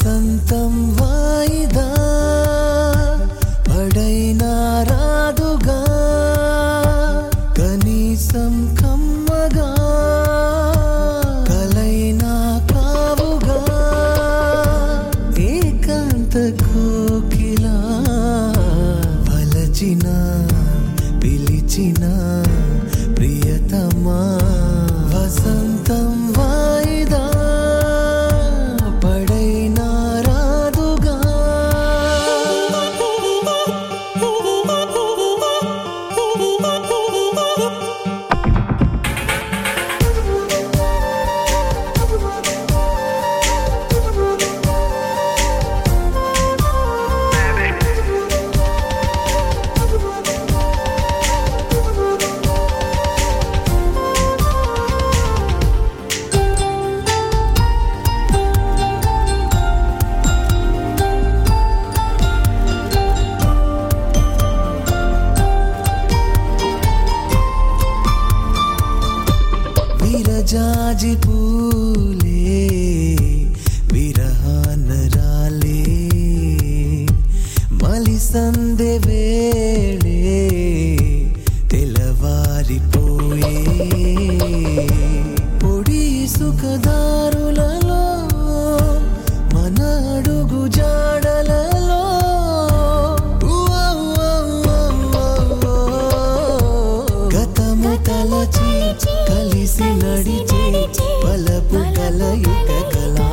వసంతం వాయిదా పడైనా రాదుగా కనీసం కమ్మగా కలైనా కావుగా ఏకాంత కోకిలా వలచిన పిలిచిన ప్రియతమా వసంతం వాయిదా పడైనా రాదుగా విరజాజి పూలే విరహాన రాలే మలి సందె వేళే తెలవారిపోయే పొడి సుఖదారులలో మన అడుగు జాడలలో గతము తలచి కలిసి నడిచే పలపు కలయిక కలా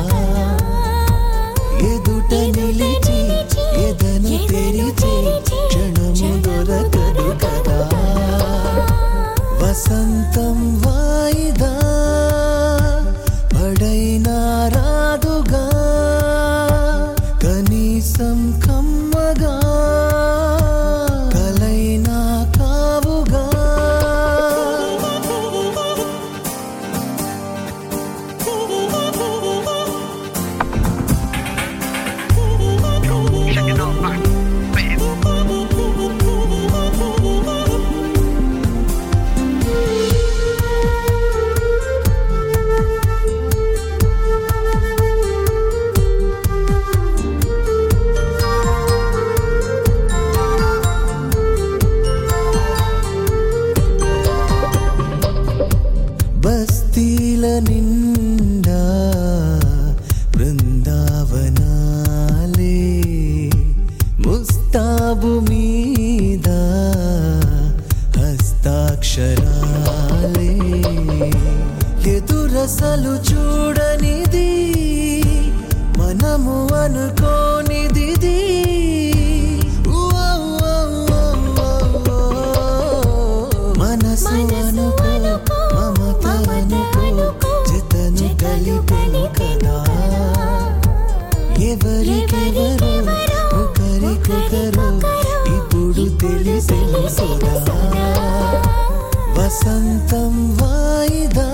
ఎదుట నిలిచి ఎదను తెరిచి క్షణము దొరకదు కదా వసంతం వాయిదా పడైనా రాదుగా కనీసం కమ్మగా కలైనా కావుగా Check it out, man. Bam. బస్తీల నిండా బృందావనాలే ముస్తాబు మీద హస్తాక్షరాలే ఎదురసలు చూడనిది మనము అనుకోనిది మనసు అనుకో మమత అనుకో జతను కలిపెను కదా ఎవరికెవరు ఒకరికొకరు ఇప్పుడు తెలిసెను సదా వసంతం వాయిదా